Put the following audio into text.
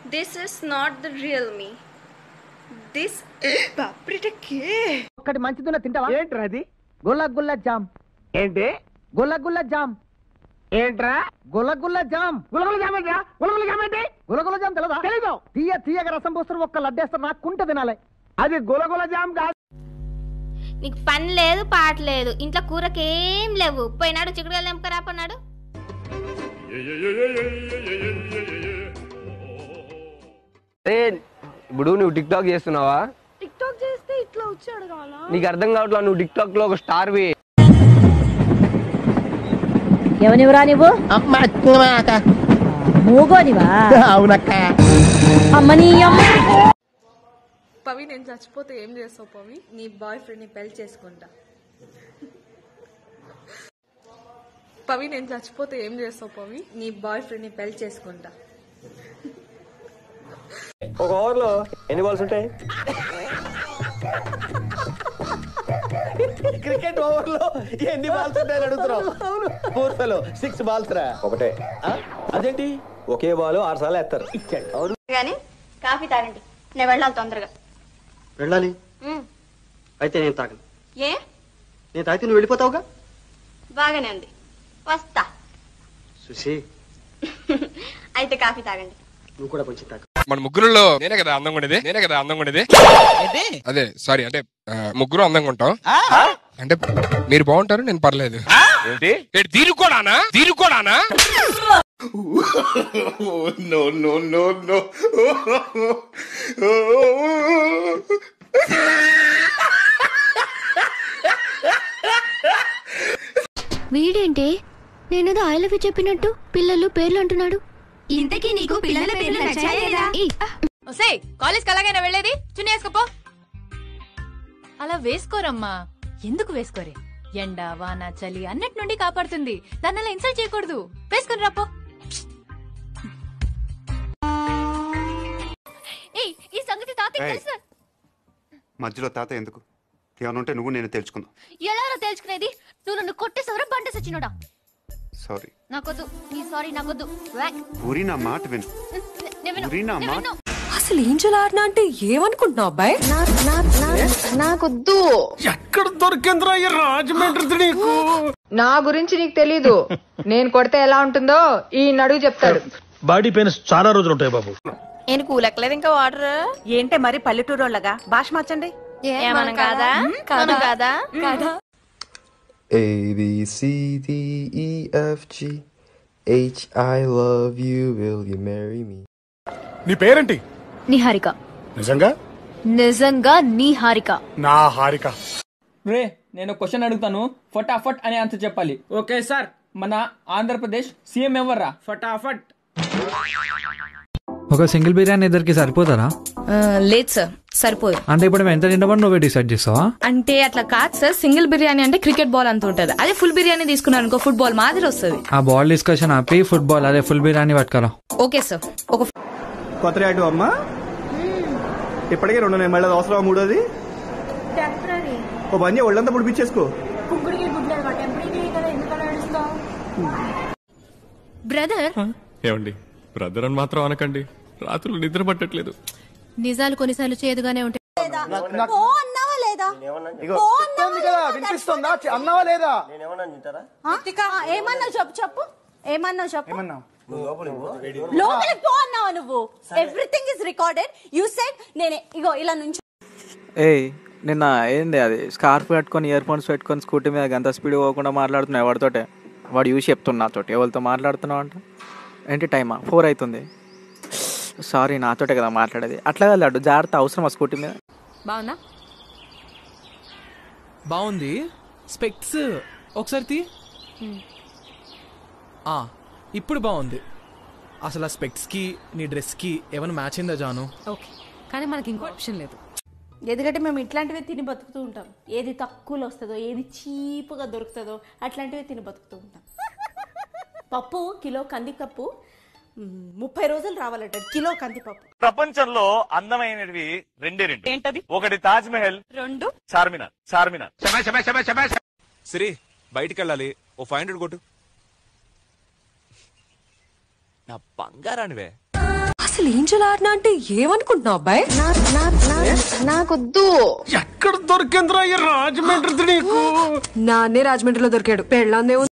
This is not the real me this బాప్రిటకే ఒక్కటి మంచిదిన్న తింటావా ఏంట్రా అది గుల్ల గుల్ల జామ్ ఏంటి గుల్ల గుల్ల జామ్ ఏంట్రా గుల్ల గుల్ల జామ్ గులగుల జామేంట్రా గులగుల జామేంటి గుల్ల గుల్ల జామ్ తెలదా తెలీదు తీయ తీయగా రసం పోస్తారు ఒక్క లడ్డేస్తారు నాకు కుంట తినాలి అది గులగుల జామ్ కాదు నీకు పని లేదు పాట లేదు ఇంట్లో కూరకేం లేవు పోయినాడు చిక్కుడుగా తెంపకరాపన్నాడు ఏ ఇప్పుడు నువ్వు టిక్ టాక్ చేస్తున్నావా టిక్ టాక్ చేస్తే ఇట్లా వచ్చి అడగాలా నీకు అర్థం కావట్లా నువ్వు టిక్ టాక్ లో ఒక స్టార్ వి ఎవనివరా నువ్వు మూగోనివా అవునక్క అమ్మని అమ్మ పవి నేను చచ్చిపోతే ఏం చేస్తావు పవి నీ బాయ్ ఫ్రెండ్ని పెళ్లి చేసుకుంటా పవి నేను చచ్చిపోతే ఏం చేస్తావు పవి నీ బాయ్ ఫ్రెండ్ని పెళ్లి చేసుకుంటా ఒక ఓవర్ లో ఎన్ని బాల్స్ ఉంటాయి క్రికెట్ ఓవర్ లో ఎన్ని బాల్స్ ఉంటాయని అడుగుతున్నావు పూర్తలో సిక్స్ బాల్స్ రా ఒకటే ఆ? అదేంటి ఒకే బాల్ ఆరు సార్లు వేస్తారు అవును కానీ కాఫీ తాగండి నేను వెళ్ళాలి తొందరగా వెళ్ళాలి మ్, అయితే నేను తాగను ఏ నేను తాగితే నువ్వు వెళ్ళిపోతావుగా బాగానే ఉంది వస్తా సుశీ అయితే కాఫీ తాగండి నువ్వు కూడా కొంచెం తాగు మన ముగ్గురులో నేనే కదా అందంగా ఉండేది నేనే కదా అందంగా ఉండేది అదే సారీ అంటే ఆ, ముగ్గురు అందంగా ఉంటాం అంటే మీరు బాగుంటారు నేను పర్లేదు ఏంటి ఏంటి, దీనికి కూడానా దీనికి కూడానా నో నో నో నో వీడేంటి నేనేదో ఐ లవ్ యూ చెప్పినట్టు పిల్లలు పేర్లు అంటున్నాడు ఇంతకీ నీకు పిల్లల పేర్లు నచ్చాయేదా ఒసే కాలేజ్కి అలాగైనా వెళ్ళేది చున్నీ వేసుకోపో అలా వేసుకోరమ్మా ఎందుకు వేసుకోరే ఎండ వాన చలి అన్నిటి నుండి కాపాడుతుంది దాన్ని అలా ఇన్సల్ట్ చేయకూడదు వేసుకుని రాపో ఈ సంగతి తాతయ్య ఏయ్. తెలుసా మధ్యలో తాత ఎందుకు ఏమైనా ఉంటే నువ్వు నేను తెలుసుకుందాం ఎలా తెలుసుకునేది నువ్వు నన్ను కొట్టేసవరా బండ సచ్చినోడా సారీ నాకొద్దు నీ సారీ నాకొద్దు వ్యాక్. పూరి నా మాట విను నేను విను. పూరి నా నేను మాట విను. అసలు ఏం చేయాలన్నా అంటే ఏమనుకుంటున్నావు అబ్బాయి నాకొద్దు ఎక్కడ దొరికిందిరా ఈ రాజమండ్రి నీకు నా గురించి నీకు తెలీదు నేను కొడితే ఎలా ఉంటుందో ఈ నడుగు చెప్తాడు బాడీ పెయిన్స్ చాలా రోజులు ఉంటాయి బాబు నేను కూలెక్కలేదు ఇంకా వాటర్ ఏంటే మరి పల్లెటూరు వాళ్ళగా భాష మార్చండి ఏమనం కాదా కాదు కాదా కాదా A B C D E F G H I love you will you marry me నీ పేరేంటి నిహారిక నిజంగా నిజంగా నిహారిక నా హారిక రే నేను క్వశ్చన్ అడుగుతాను ఫటాఫట్ అని ఆన్సర్ చెప్పాలి ఓకే సార్ మన ఆంధ్రప్రదేశ్ సీఎం ఎవర్రా ఫటాఫట్ ఒక సింగిల్ బిర్యానీ ఇద్దరికి సరిపోతారా లేదు సార్ సరిపోదు అంటే ఇప్పుడు మేము ఎంత తింటామని నువ్వే డిసైడ్ చేస్తావా అంటే అట్లా కాదు సార్ సింగిల్ బిర్యానీ అంటే క్రికెట్ బాల్ అంత ఉంటది అదే ఫుల్ బిర్యానీ తీసుకున్నాను అనుకో ఫుట్బాల్ మాదిరి వస్తుంది ఆ బాల్ డిస్కషన్ ఆపి ఫుట్బాల్ అదే ఫుల్ బిర్యానీ పట్టుకరా ఓకే సార్ ఒక కొత్త ఐటమ్ అమ్మా ఇప్పటికే రెండు నేను మళ్ళీ అవసరం మూడోది ఓ పని చేయి, ఒళ్ళంతా పుడిపించేసుకో బ్రదర్ ఏమండి బ్రదర్ అని మాత్రం అనకండి రాత్రులు నిద్ర పట్టట్లేదు నిజాలు కొన్నిసార్లు చేదుగానే ఉంటాయి ఇగో చెప్తోంది కదా వినిపిస్తుందా చె- అన్నావా లేదా ఏమన్నా చెప్పు చెప్పు ఏమన్నా చెప్పు ఏమన్నా లోపలికి పో అన్నావా నువ్వు everything is recorded you said నేనే ఇగో ఇలా నుంచి ఏయ్ నిన్న ఏంది అది స్కార్ఫ్ పెట్టుకొని ఇయర్ ఫోన్స్ పెట్టుకొని స్కూటీ మీద గంత స్పీడ్ పోకుండా మాట్లాడుతున్నావు ఎవరితోటే వాడు చూసి చెప్తున్నా నాతోటి ఎవరితో మాట్లాడుతున్నావు అంట ఏంటి టైమా ఫోర్ అవుతుంది సారీ నాతోటే కదా మాట్లాడేది అట్లా కాదు జాగ్రత్త అవసరం ఆ స్కూటీ మీద బాగున్నా బాగుంది స్పెక్ట్స్ ఒకసారి తీ ఆ, ఇప్పుడు బాగుంది అసలు ఆ స్పెక్ట్స్ కి నీ డ్రెస్ కి ఏమైనా మ్యాచ్ అయిందా జాను ఓకే కానీ మనకి ఇంకో ఆప్షన్ లేదు ఎందుకంటే మేము ఇట్లాంటివే తిని బతుకుతూ ఉంటాం ఏది తక్కువలో వస్తుందో ఏది చీపుగా దొరుకుతుందో అట్లాంటివే తిని బతుకుతూ ఉంటాం పప్పు కిలో కందిపప్పు మ్, ముప్పై రోజులు రావాలట కిలో కందిపప్పు ప్రపంచంలో అందమైనవి రెండే రెండు ఏంటది ఒకటి తాజ్ మహల్ రెండు చార్మినార్ చార్మినార్ సరే బయటికి వెళ్ళాలి ఓ ఫైవ్ హండ్రెడ్ కొట్టు నా బంగారానివే అసలు ఏంజల్ ఆడినా అంటే ఏమనుకుంటున్నావు అబ్బాయి నాకొద్దు ఎక్కడ దొరికిందిరా ఈ రాజమండ్రి నీకు నాన్నే రాజమండ్రిలో దొరికాడు పెళ్ళాందే